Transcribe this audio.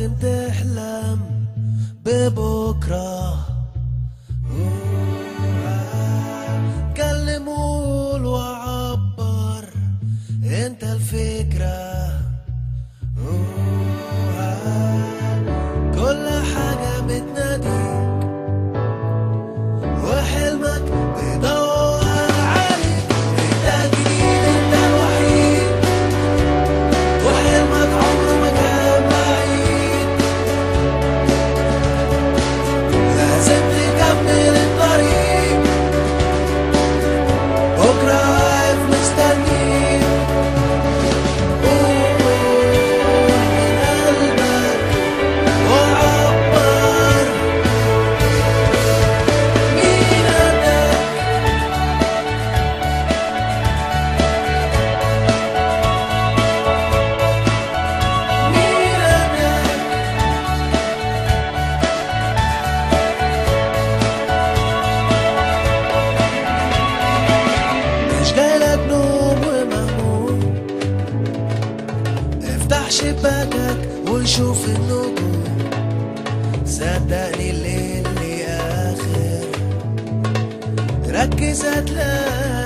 لازم تحلم ببكرة كلم قول وعبر انت الفكرة كل حاجة بتناديك وحلمك بيدور عليك انت الجديد انت الوحيد وحلمك عمره ما كان بعيد لازم تكمل الطريق بكرة واقف مستنيك قول من قلبك وعبر مين قدك مين قدك مش جايلك نوم ومهموم افتح شباكك وشوف النجوم صدقني الليل لي اخر ركز هتلاقي